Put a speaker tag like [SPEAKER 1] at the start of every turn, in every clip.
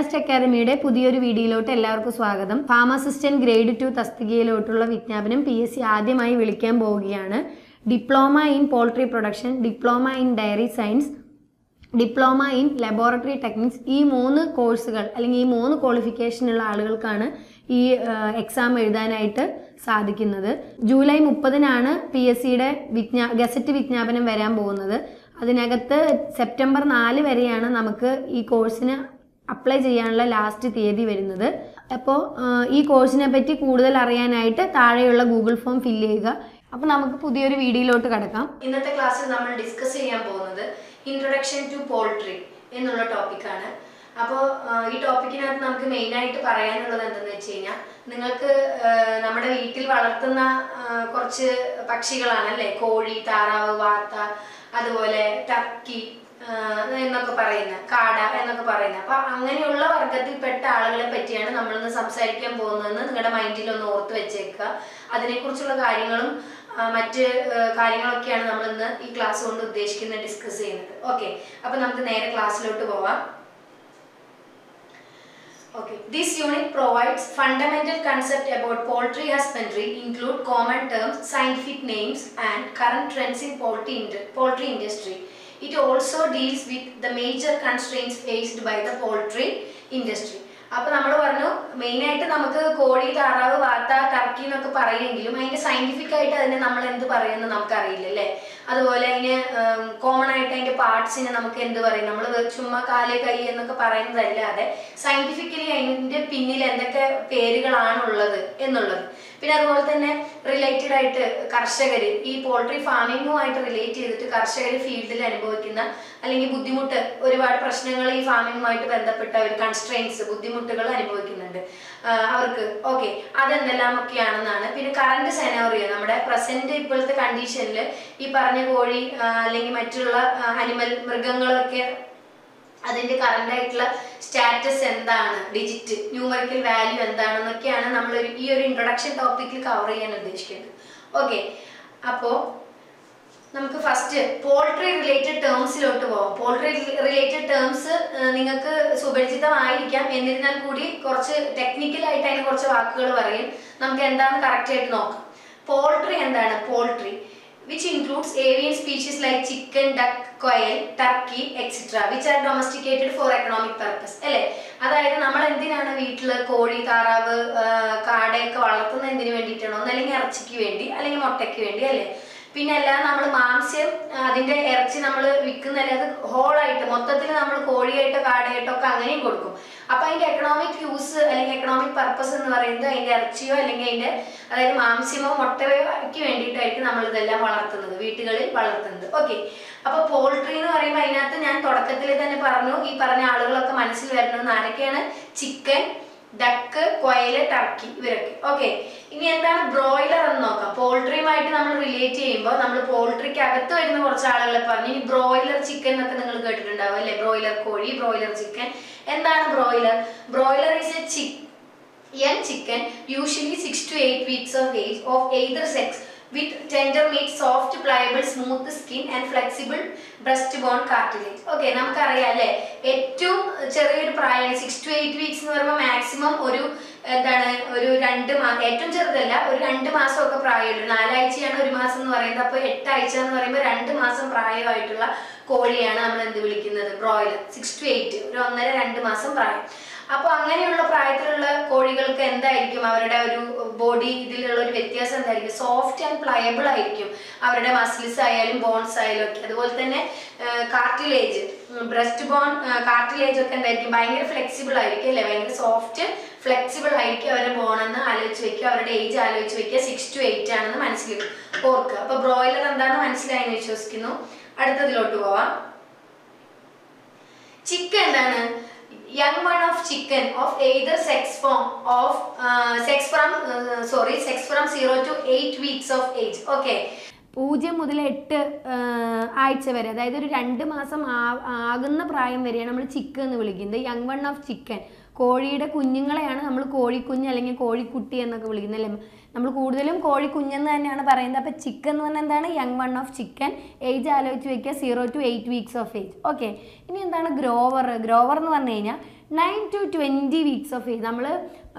[SPEAKER 1] Nest അക്കാദമിയുടെ പുതിയൊരു വീഡിയോയിലോട്ട് എല്ലാവർക്കും സ്വാഗതം ഫാം അസിസ്റ്റന്റ് ഗ്രേഡ് ടു തസ്തികയിലോട്ടുള്ള വിജ്ഞാപനം പി എസ് സി ആദ്യമായി വിളിക്കാൻ പോവുകയാണ് diploma in poultry production diploma in dairy science diploma in laboratory techniques ഈ മൂന്ന് കോഴ്സുകൾ അല്ലെങ്കിൽ ഈ മൂന്ന് ക്വാളിഫിക്കേഷനുള്ള ആളുകൾക്കാണ് ഈ എക്സാം എഴുതാനായിട്ട് സാധിക്കുന്നത് ജൂലൈ മുപ്പതിനാണ് പി എസ് സിയുടെ വിജ്ഞാ ഗസറ്റ് വിജ്ഞാപനം വരാൻ പോകുന്നത് അതിനകത്ത് സെപ്റ്റംബർ നാല് വരെയാണ് നമുക്ക് ഈ കോഴ്സിന് അപ്ലൈ ചെയ്യാനുള്ള ലാസ്റ്റ് തീയതി വരുന്നത് അപ്പോൾ ഈ കോഴ്സിനെ പറ്റി കൂടുതൽ അറിയാനായിട്ട് താഴെയുള്ള ഗൂഗിൾ ഫോം ഫില്ല് ചെയ്യുക അപ്പോൾ നമുക്ക് പുതിയൊരു വീഡിയോയിലോട്ട് കിടക്കാം
[SPEAKER 2] ഇന്നത്തെ ക്ലാസ്സിൽ നമ്മൾ ഡിസ്കസ് ചെയ്യാൻ പോകുന്നത് ഇൻട്രൊഡക്ഷൻ ടു പോൾട്രി എന്നുള്ള ടോപ്പിക്കാണ് അപ്പോൾ ഈ ടോപ്പിക്കിനകത്ത് നമുക്ക് മെയിനായിട്ട് പറയാനുള്ളത് എന്തെന്ന് വെച്ച് കഴിഞ്ഞാൽ നിങ്ങൾക്ക് ആ, നമ്മുടെ വീട്ടിൽ വളർത്തുന്ന ആ, കുറച്ച് പക്ഷികളാണല്ലേ കോഴി താറാവ് വാത്ത അതുപോലെ ടർക്കി ആ, എന്നൊക്കെ പറയുന്ന കാട എന്നൊക്കെ പറയുന്ന അപ്പൊ അങ്ങനെയുള്ള വർഗത്തിൽപ്പെട്ട ആളുകളെ പറ്റിയാണ് നമ്മളിന്ന് സംസാരിക്കാൻ പോകുന്നതെന്ന് നിങ്ങളുടെ മൈൻഡിൽ ഒന്ന് ഓർത്ത് വെച്ചേക്കുക അതിനെക്കുറിച്ചുള്ള കാര്യങ്ങളും ആ, മറ്റ് ആ, കാര്യങ്ങളൊക്കെയാണ് നമ്മൾ ഇന്ന് ഈ ക്ലാസ് കൊണ്ട് ഉദ്ദേശിക്കുന്നത് ഡിസ്കസ് ചെയ്യുന്നത് ഓക്കെ അപ്പൊ നമുക്ക് നേരെ ക്ലാസ്സിലോട്ട് പോവാം Okay. This unit provides fundamental concept about poultry husbandry include common terms, scientific names and current trends in poultry, ind- poultry industry. It also deals with the major constraints faced by the poultry industry. അപ്പൊ നമ്മൾ പറഞ്ഞു main ആയിട്ട് നമുക്ക് കോഴി താറാവ് വാത്ത Turkey എന്നൊക്കെ പറയുമെങ്കിലും അതിന്റെ സയന്റിഫിക് ആയിട്ട് അതിനെ നമ്മൾ എന്ത് പറയുമെന്ന് നമുക്ക് അറിയില്ല അല്ലേ അതുപോലെ അതിന് കോമൺ ആയിട്ട് അതിന്റെ പാർട്സിനെ നമുക്ക് എന്ത് പറയും നമ്മൾ ചുമ്മാ കാല് കൈ എന്നൊക്കെ പറയുന്നതല്ലാതെ സയന്റിഫിക്കലി അതിന്റെ പിന്നിൽ എന്തൊക്കെ പേരുകളാണ് ഉള്ളത് എന്നുള്ളത് പിന്നെ അതുപോലെ തന്നെ റിലേറ്റഡ് ആയിട്ട് കർഷകർ ഈ പോൾട്രി ഫാമിങ്ങുമായിട്ട് റിലേറ്റ് ചെയ്തിട്ട് കർഷകർ ഫീൽഡിൽ അനുഭവിക്കുന്ന അല്ലെങ്കിൽ ബുദ്ധിമുട്ട് ഒരുപാട് പ്രശ്നങ്ങൾ ഈ ഫാമിങ്ങുമായിട്ട് ബന്ധപ്പെട്ട ഒരു കൺസ്ട്രെയിൻസ് ബുദ്ധിമുട്ടുകൾ അനുഭവിക്കുന്നുണ്ട് ആ, അവർക്ക് ഓക്കെ അതെന്തെല്ലാമൊക്കെയാണെന്നാണ് പിന്നെ കറണ്ട് സെനോറിയോ നമ്മുടെ പ്രസന്റ് ഇപ്പോഴത്തെ കണ്ടീഷനിൽ ഈ പറഞ്ഞ കോഴി ആ, അല്ലെങ്കിൽ മറ്റുള്ള അനിമൽ മൃഗങ്ങളൊക്കെ അതിന്റെ കറണ്ട് ആയിട്ടുള്ള സ്റ്റാറ്റസ് എന്താണ് ഡിജിറ്റ് ന്യൂമറിക്കൽ വാല്യൂ എന്താണെന്നൊക്കെയാണ് നമ്മൾ ഈ ഒരു ഇൻട്രൊഡക്ഷൻ ടോപ്പിക്കിൽ കവർ ചെയ്യാൻ ഉദ്ദേശിക്കുന്നത് ഓക്കെ അപ്പോൾ നമുക്ക് ഫസ്റ്റ് പോൾട്രി റിലേറ്റഡ് ടേംസിലോട്ട് പോകാം പോൾട്രി റിലേറ്റഡ് ടേംസ് നിങ്ങൾക്ക് സുപരിചിതമായിരിക്കാം എന്നിരുന്നാൽ കൂടി കുറച്ച് ടെക്നിക്കൽ ആയിട്ട് അതിന് കുറച്ച് വാക്കുകൾ പറയും നമുക്ക് എന്താണെന്ന് കറക്റ്റ് ആയിട്ട് നോക്കാം പോൾട്രി എന്താണ് poultry which includes avian species like chicken, duck, quail, turkey, etc. which are domesticated for economic purpose. അല്ലേ അതായത് നമ്മൾ എന്തിനാണ് വീട്ടിൽ കോഴി താറാവ് ആ, കാടയൊക്കെ വളർത്തുന്നത് എന്തിനു വേണ്ടിയിട്ടാണോ ഒന്നല്ലെങ്കിൽ ഇറച്ചിക്ക് വേണ്ടി അല്ലെങ്കിൽ മുട്ടയ്ക്ക് വേണ്ടി അല്ലേ പിന്നെ അല്ലാതെ നമ്മൾ മാംസ്യം ആ, അതിന്റെ ഇറച്ചി നമ്മൾ വിൽക്കുന്നതല്ല അത് ഹോളായിട്ട് മൊത്തത്തിൽ നമ്മൾ കോഴിയായിട്ടോ കാടയായിട്ടോ ഒക്കെ അങ്ങനെയും കൊടുക്കും അപ്പൊ അതിന്റെ എക്കണോമിക് യൂസ് അല്ലെങ്കിൽ എക്കണോമിക് പർപ്പസ് എന്ന് പറയുന്നത് അതിന്റെ ഇറച്ചിയോ അല്ലെങ്കിൽ അതിന്റെ അതായത് മാംസ്യമോ മുട്ടയ്ക്ക് വേണ്ടിയിട്ടായിരിക്കും നമ്മൾ ഇതെല്ലാം വളർത്തുന്നത് വീട്ടുകളിൽ വളർത്തുന്നത് ഓക്കെ അപ്പൊ പോൾട്രി എന്ന് പറയുമ്പോൾ അതിനകത്ത് ഞാൻ തുടക്കത്തിൽ തന്നെ പറഞ്ഞു ഈ പറഞ്ഞ ആളുകളൊക്കെ മനസ്സിൽ വരുന്നത് ആരൊക്കെയാണ് ചിക്കൻ ഡക്ക് കൊയല് ടർക്കി ഇവരൊക്കെ ഓക്കെ ഇനി എന്താണ് ബ്രോയിലർ എന്ന് നോക്കാം പോൾട്രിയുമായിട്ട് നമ്മൾ റിലേറ്റ് ചെയ്യുമ്പോൾ നമ്മൾ പോൾട്രിക്ക് അകത്ത് വരുന്ന കുറച്ച് ആളുകളെ പറഞ്ഞു ഇനി ബ്രോയിലർ ചിക്കൻ എന്നൊക്കെ നിങ്ങൾ കേട്ടിട്ടുണ്ടാവും അല്ലേ ബ്രോയിലർ കോഴി ബ്രോയിലർ ചിക്കൻ എന്താണ് broiler broiler is a chick young chicken usually 6 to 8 weeks of age of either sex with tender meat soft pliable smooth skin and flexible breastbone cartilage okay നമുക്കറിയാം അല്ലേ ഏറ്റവും ചെറിയൊരു പ്രായം സിക്സ് ടു എയ്റ്റ് വീക്സ് എന്ന് പറയുമ്പോൾ maximum ഒരു എന്താണ് ഒരു രണ്ട് മാ ഏറ്റവും ചെറുതല്ല ഒരു രണ്ട് മാസമൊക്കെ പ്രായമുള്ളൂ നാലാഴ്ചയാണ് ഒരു മാസം എന്ന് പറയുന്നത് അപ്പോൾ എട്ടാഴ്ച എന്ന് പറയുമ്പോൾ രണ്ട് മാസം പ്രായമായിട്ടുള്ള കോഴിയാണ് നമ്മൾ എന്ത് വിളിക്കുന്നത് ബ്രോയിലർ സിക്സ് ടു എയ്റ്റ് ഒരു ഒന്നര രണ്ട് മാസം പ്രായം അപ്പോൾ അങ്ങനെയുള്ള പ്രായത്തിലുള്ള കോഴികൾക്ക് എന്തായിരിക്കും അവരുടെ ഒരു ബോഡി ഇതിലുള്ള ഒരു വ്യത്യാസം എന്തായിരിക്കും സോഫ്റ്റ് ആൻഡ് പ്ലയബിൾ ആയിരിക്കും അവരുടെ മസിൽസ് ആയാലും ബോൺസ് ആയാലും ഒക്കെ അതുപോലെ തന്നെ കാർട്ടിലേജ് ബ്രസ്റ്റ് ബോൺ കാർട്ടിലേജ് ഒക്കെ എന്തായിരിക്കും ഭയങ്കര ഫ്ലെക്സിബിൾ ആയിരിക്കും അല്ലേ ഭയങ്കര സോഫ്റ്റ് ഫ്ലെക്സിബിൾ ആയിരിക്കും അവരുടെ ബോൺ എന്ന് ആലോചിച്ച് വെക്കുക അവരുടെ ഏജ് ആലോചിച്ച് വെക്കുക സിക്സ് ടു എയ്റ്റ് ആണെന്ന് മനസ്സിൽ ഓർക്കുക അപ്പൊ ബ്രോയിലർ എന്താണെന്ന് മനസ്സിലായെന്ന് വിശ്വസിക്കുന്നു അടുത്തതിലോട്ട് പോവാം ചിക്കൻ എന്താണ് young one of chicken of either sex from of sex from sorry sex from zero to eight weeks of age okay
[SPEAKER 1] പൂജ്യം മുതൽ എട്ട് ആ, ആഴ്ച വരെ അതായത് ഒരു രണ്ട് മാസം ആ- ആകുന്ന പ്രായം വരെയാണ് നമ്മൾ ചിക്കൻ എന്ന് വിളിക്കുന്നത് യങ് വൺ ഓഫ് ചിക്കൻ കോഴിയുടെ കുഞ്ഞുങ്ങളെയാണ് നമ്മൾ കോഴിക്കുഞ്ഞ് അല്ലെങ്കിൽ കോഴിക്കുട്ടി എന്നൊക്കെ വിളിക്കുന്നത് അല്ലേ നമ്മൾ കൂടുതലും കോഴിക്കുഞ്ഞെന്ന് തന്നെയാണ് പറയുന്നത് അപ്പോൾ ചിക്കൻ എന്ന് പറഞ്ഞാൽ എന്താണ് young one of chicken age ആലോചിച്ച് വെക്കുക zero to eight weeks of age okay ഇനി എന്താണ് ഗ്രോവർ ഗ്രോവർ എന്ന് പറഞ്ഞു കഴിഞ്ഞാൽ nine to twenty weeks of age നമ്മൾ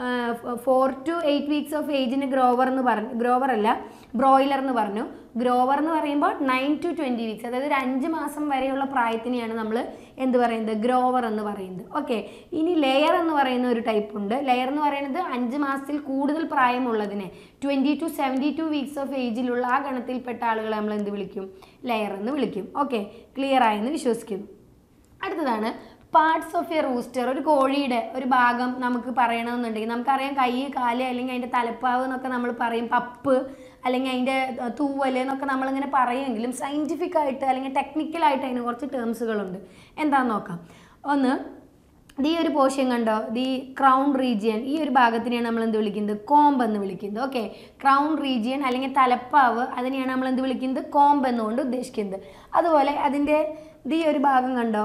[SPEAKER 1] four to eight weeks of ഏജിന് ഗ്രോവർ എന്ന് പറഞ്ഞു ഗ്രോവർ അല്ല ബ്രോയിലർ എന്ന് പറഞ്ഞു ഗ്രോവർ എന്ന് പറയുമ്പോൾ നയൻ ടു ട്വൻറ്റി വീക്സ് അതായത് ഒരു അഞ്ച് മാസം വരെയുള്ള പ്രായത്തിനെയാണ് നമ്മൾ എന്ത് പറയുന്നത് ഗ്രോവർ എന്ന് പറയുന്നത് ഓക്കെ ഇനി ലെയർ എന്ന് പറയുന്ന ഒരു ടൈപ്പ് ഉണ്ട് ലെയർ എന്ന് പറയുന്നത് അഞ്ച് മാസത്തിൽ കൂടുതൽ പ്രായമുള്ളതിനെ twenty to seventy two weeks of ഏജിലുള്ള ആ ഗണത്തിൽപ്പെട്ട ആളുകളെ നമ്മൾ എന്ത് വിളിക്കും ലെയർ എന്ന് വിളിക്കും ഓക്കെ ക്ലിയർ ആയെന്ന് വിശ്വസിക്കുന്നു അടുത്തതാണ് പാർട്സ് ഓഫ് എ റൂസ്റ്റർ ഒരു കോഴിയുടെ ഒരു ഭാഗം നമുക്ക് പറയണമെന്നുണ്ടെങ്കിൽ നമുക്കറിയാം കൈ കാല് അല്ലെങ്കിൽ അതിൻ്റെ തലപ്പാവ് എന്നൊക്കെ നമ്മൾ പറയും പപ്പ് അല്ലെങ്കിൽ അതിൻ്റെ തൂവൽ എന്നൊക്കെ നമ്മളിങ്ങനെ പറയുമെങ്കിലും സയൻറ്റിഫിക് ആയിട്ട് അല്ലെങ്കിൽ ടെക്നിക്കലായിട്ട് അതിന് കുറച്ച് ടേംസുകളുണ്ട് എന്താണെന്ന് നോക്കാം ഒന്ന് ഇത് ഈ ഒരു പോർഷൻ കണ്ടോ ദി ക്രൗൺ റീജിയൻ ഈ ഒരു ഭാഗത്തിനെയാണ് നമ്മൾ എന്ത് വിളിക്കുന്നത് കോംബ് എന്ന് വിളിക്കുന്നത് ഓക്കെ ക്രൗൺ റീജിയൻ അല്ലെങ്കിൽ തലപ്പാവ് അതിനെയാണ് നമ്മൾ എന്ത് വിളിക്കുന്നത് കോംബ് എന്നുകൊണ്ട് ഉദ്ദേശിക്കുന്നത് അതുപോലെ അതിൻ്റെ ഇത് ഈ ഒരു ഭാഗം കണ്ടോ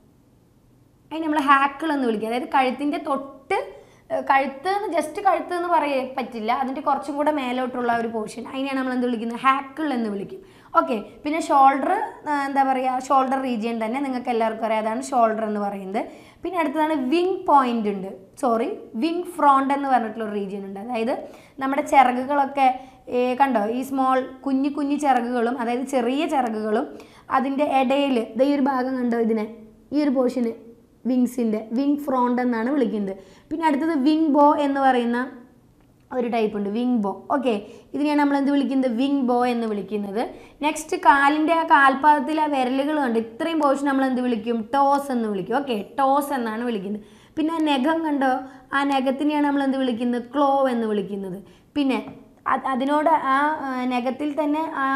[SPEAKER 1] അതിന് നമ്മൾ ഹാക്കിൾ എന്ന് വിളിക്കുക അതായത് കഴുത്തിൻ്റെ തൊട്ട് ഏഹ്, കഴുത്ത് എന്ന് ജസ്റ്റ് കഴുത്ത് എന്ന് പറയാൻ പറ്റില്ല അതിൻ്റെ കുറച്ചും കൂടെ മേലോട്ടുള്ള ഒരു പോർഷൻ അതിനെയാണ് നമ്മൾ എന്ത് വിളിക്കുന്നത് ഹാക്കിൾ എന്ന് വിളിക്കും ഓക്കെ പിന്നെ ഷോൾഡർ എന്താ പറയുക ഷോൾഡർ റീജിയൻ തന്നെ നിങ്ങൾക്ക് എല്ലാവർക്കും അറിയാം അതാണ് ഷോൾഡർ എന്ന് പറയുന്നത് പിന്നെ അടുത്തതാണ് വിങ് പോയിന്റ് ഉണ്ട് സോറി വിങ് ഫ്രോണ്ട് എന്ന് പറഞ്ഞിട്ടുള്ള ഒരു റീജിയൻ ഉണ്ട് അതായത് നമ്മുടെ ചിറകുകളൊക്കെ ഏ, കണ്ടോ ഈ സ്മോൾ കുഞ്ഞു കുഞ്ഞു ചിറകുകളും അതായത് ചെറിയ ചിറകുകളും അതിൻ്റെ ഇടയിൽ ഈ ഒരു ഭാഗം കണ്ടോ ഇതിനെ ഈ ഒരു പോർഷന് വിങ്സിൻ്റെ വിങ് ഫ്രോണ്ട് എന്നാണ് വിളിക്കുന്നത് പിന്നെ അടുത്തത് വിങ് ബോ എന്ന് പറയുന്ന ഒരു ടൈപ്പ് ഉണ്ട് വിങ് ബോ ഓക്കെ ഇതിനെയാണ് നമ്മൾ എന്ത് വിളിക്കുന്നത് വിങ് ബോ എന്ന് വിളിക്കുന്നത് നെക്സ്റ്റ് കാലിൻ്റെ ആ കാൽപാദത്തിൽ ആ വിരലുകൾ കണ്ട് ഇത്രയും പോർഷൻ നമ്മൾ എന്ത് വിളിക്കും ടോസ് എന്ന് വിളിക്കും ഓക്കെ ടോസ് എന്നാണ് വിളിക്കുന്നത് പിന്നെ ആ നഖം കണ്ടോ ആ നഖത്തിനെയാണ് നമ്മൾ എന്ത് വിളിക്കുന്നത് ക്ലോ എന്ന് വിളിക്കുന്നത് പിന്നെ അത് അതിനോട് ആ ആ, നഖത്തിൽ തന്നെ ആ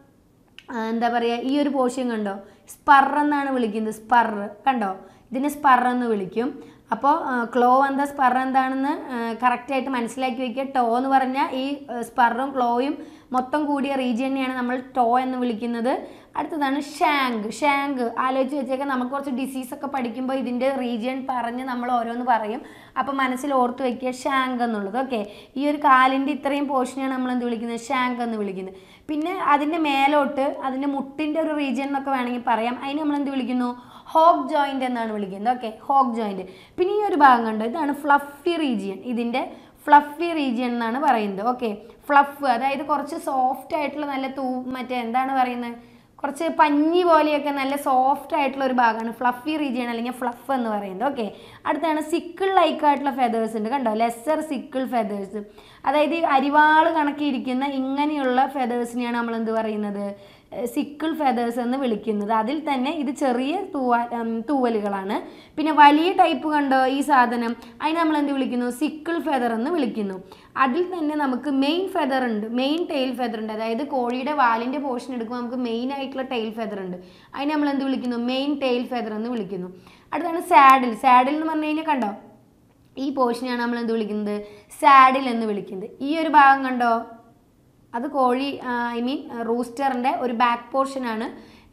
[SPEAKER 1] ആ, എന്താ പറയുക ഈ ഒരു പോർഷൻ കണ്ടോ സ്പർ എന്നാണ് വിളിക്കുന്നത് സ്പർ കണ്ടോ ഇതിനെ സ്പർ എന്ന് വിളിക്കും അപ്പോൾ ക്ലോ എന്താ സ്പർ എന്താണെന്ന് കറക്റ്റായിട്ട് മനസ്സിലാക്കി വയ്ക്കുക ടോ എന്ന് പറഞ്ഞാൽ ഈ സ്പറും ക്ലോയും മൊത്തം കൂടിയ റീജിയനെയാണ് നമ്മൾ ടോ എന്ന് വിളിക്കുന്നത് അടുത്തതാണ് ഷാങ്ക് ഷാങ്ക് ആലോചിച്ച് വെച്ചേക്കാൻ നമുക്ക് കുറച്ച് ഡിസീസ് ഒക്കെ പഠിക്കുമ്പോൾ ഇതിൻ്റെ റീജിയൻ പറഞ്ഞ് നമ്മൾ ഓരോന്ന് പറയും അപ്പോൾ മനസ്സിൽ ഓർത്ത് വെക്കുക ഷാങ്ക് എന്നുള്ളത് ഓക്കെ ഈ ഒരു കാലിൻ്റെ ഇത്രയും പോർഷനെയാണ് നമ്മൾ എന്ത് വിളിക്കുന്നത് ഷാങ്ക് എന്ന് വിളിക്കുന്നത് പിന്നെ അതിൻ്റെ മേലോട്ട് അതിൻ്റെ മുട്ടിൻ്റെ ഒരു റീജിയൻ എന്നൊക്കെ വേണമെങ്കിൽ പറയാം അതിന് നമ്മൾ എന്ത് വിളിക്കുന്നു ഹോക്ക് ജോയിൻ്റ് എന്നാണ് വിളിക്കുന്നത് ഓക്കെ ഹോക്ക് ജോയിൻ്റ് പിന്നെ ഈ ഒരു ഭാഗം കണ്ടോ ഇതാണ് ഫ്ലഫി റീജിയൻ ഇതിൻ്റെ ഫ്ലഫി റീജിയൻ എന്നാണ് പറയുന്നത് ഓക്കെ ഫ്ലഫ് അതായത് കുറച്ച് സോഫ്റ്റ് ആയിട്ടുള്ള നല്ല തൂ മറ്റേ എന്താണ് പറയുന്നത് കുറച്ച് പഞ്ഞി പോലെയൊക്കെ നല്ല സോഫ്റ്റ് ആയിട്ടുള്ള ഒരു ഭാഗമാണ് ഫ്ലഫി റീജിയൻ അല്ലെങ്കിൽ ഫ്ലഫ് എന്ന് പറയുന്നത് ഓക്കെ അടുത്താണ് സിക്കിൾ ലൈക്ക് ആയിട്ടുള്ള ഫെതേഴ്സ് ഉണ്ട് കണ്ടോ ലെസർ സിക്കിൾ ഫെതേഴ്സ് അതായത് ഈ അരിവാള് കണക്കിയിരിക്കുന്ന ഇങ്ങനെയുള്ള ഫെതേഴ്സിനെയാണ് നമ്മൾ എന്ത് പറയുന്നത് സിക്കിൾ ഫെതേഴ്സ് എന്ന് വിളിക്കുന്നത് അതിൽ തന്നെ ഇത് ചെറിയ തൂവ ഉം, തൂവലുകളാണ് പിന്നെ വലിയ ടൈപ്പ് കണ്ടോ ഈ സാധനം അതിന് നമ്മൾ എന്ത് വിളിക്കുന്നു സിക്കിൾ ഫെദർ എന്ന് വിളിക്കുന്നു അതിൽ തന്നെ നമുക്ക് മെയിൻ ഫെദർ ഉണ്ട് മെയിൻ ടെയിൽ ഫെദർ ഉണ്ട് അതായത് കോഴിയുടെ വാലിൻ്റെ പോർഷൻ എടുക്കുമ്പോൾ നമുക്ക് മെയിൻ ആയിട്ടുള്ള ടെയിൽ ഫെദർ ഉണ്ട് അതിന് നമ്മൾ എന്ത് വിളിക്കുന്നു മെയിൻ ടെയിൽ ഫെദർ എന്ന് വിളിക്കുന്നു അടുത്താണ് സാഡിൽ സാഡിൽ എന്ന് പറഞ്ഞു കഴിഞ്ഞാൽ കണ്ടോ ഈ പോർഷനെയാണ് നമ്മൾ എന്ത് വിളിക്കുന്നത് സാഡിൽ എന്ന് വിളിക്കുന്നത് ഈ ഒരു ഭാഗം കണ്ടോ അത് കോഴി ഐ മീൻ റൂസ്റ്ററിൻ്റെ ഒരു ബാക്ക് പോർഷനാണ്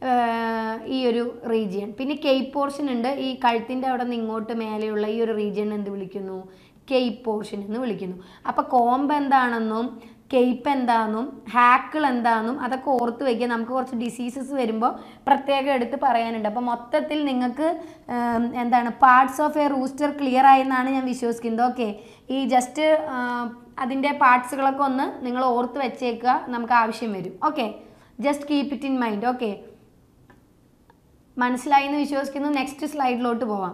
[SPEAKER 1] ഈ ഒരു റീജിയൻ പിന്നെ കെയ്പ് പോർഷൻ ഉണ്ട് ഈ കഴുത്തിൻ്റെ അവിടെ നിന്ന് ഇങ്ങോട്ട് മേലെയുള്ള ഈ ഒരു റീജിയൻ എന്ത് വിളിക്കുന്നു കെയ്പ് പോർഷൻ എന്ന് വിളിക്കുന്നു അപ്പോൾ കോമ്പ് എന്താണെന്നും കെയ്പ്പ് എന്താണെന്നും ഹാക്കിൾ എന്താണെന്നും അതൊക്കെ ഓർത്ത് വയ്ക്കുക നമുക്ക് കുറച്ച് ഡിസീസസ് വരുമ്പോൾ പ്രത്യേകം എടുത്ത് പറയാനുണ്ട് അപ്പോൾ മൊത്തത്തിൽ നിങ്ങൾക്ക് ഉം, എന്താണ് parts of a rooster clear ആയെന്നാണ് ഞാൻ വിശ്വസിക്കുന്നത് ഓക്കെ ഈ ജസ്റ്റ് അതിൻ്റെ പാർട്സുകളൊക്കെ ഒന്ന് നിങ്ങൾ ഓർത്ത് വെച്ചേക്കുക നമുക്ക് ആവശ്യം വരും okay just keep it in mind okay മനസ്സിലായി എന്ന് വിശ്വസിക്കുന്നു നെക്സ്റ്റ് സ്ലൈഡിലോട്ട് പോവാം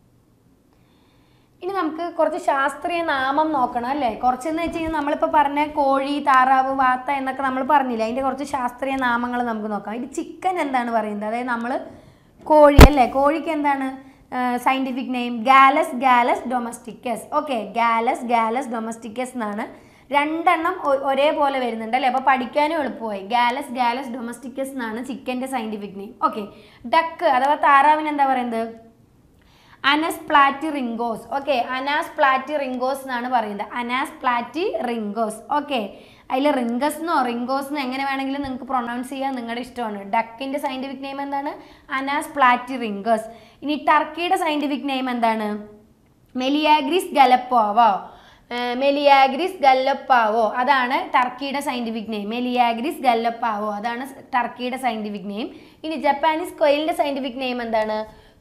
[SPEAKER 1] ഇനി നമുക്ക് കുറച്ച് ശാസ്ത്രീയ നാമം നോക്കണം അല്ലേ കുറച്ചെന്ന് വെച്ച് കഴിഞ്ഞാൽ നമ്മളിപ്പോൾ പറഞ്ഞ കോഴി താറാവ് വാത്ത എന്നൊക്കെ നമ്മൾ പറഞ്ഞില്ല അതിൻ്റെ കുറച്ച് ശാസ്ത്രീയ നാമങ്ങൾ നമുക്ക് നോക്കാം ഇത് ചിക്കൻ എന്താണ് പറയുന്നത് അതായത് നമ്മൾ കോഴി അല്ലേ കോഴിക്ക് എന്താണ് scientific name gallus gallus domesticus okay gallus gallus domesticus എന്നാണ് രണ്ടെണ്ണം ഒ- ഒരേപോലെ വരുന്നുണ്ട് അല്ലേ അപ്പോൾ പഠിക്കാനും എളുപ്പമായി ഗാലസ് ഗാലസ് ഡൊമസ്റ്റിക്കസ് എന്നാണ് ചിക്കൻ്റെ സയൻറ്റിഫിക് നെയിം ഓക്കെ ഡക്ക് അഥവാ താറാവിന് എന്താ പറയുന്നത് Anas platyrhynchos okay Anas platyrhynchos എന്നാണ് പറയുന്നത് അനാസ് പ്ലാറ്റി റിംഗോസ് ഓക്കെ അതിൽ റിംഗസ് എന്നോ റിംഗോസ് എന്നോ എങ്ങനെ വേണമെങ്കിലും നിങ്ങൾക്ക് പ്രൊനൗൺസ് ചെയ്യാൻ നിങ്ങളുടെ ഇഷ്ടമാണ് ഡക്കിൻ്റെ സയൻറ്റിഫിക് നെയിം എന്താണ് അനാസ് പ്ലാറ്റി റിംഗോസ് ഇനി ടർക്കിയുടെ സയൻറ്റിഫിക് നെയിം എന്താണ് മെലിയാഗ്രിസ് ഗലപ്പോവോ മെലിയാഗ്രിസ് ഗല്ലപ്പാവോ അതാണ് ടർക്കിയുടെ സയൻറ്റിഫിക് നെയിം മെലിയാഗ്രിസ് ഗല്ലപ്പാവോ അതാണ് ടർക്കിയുടെ സയൻറ്റിഫിക് നെയിം ഇനി ജപ്പാനീസ് കൊയിലിൻ്റെ സയൻറ്റിഫിക് നെയിം എന്താണ്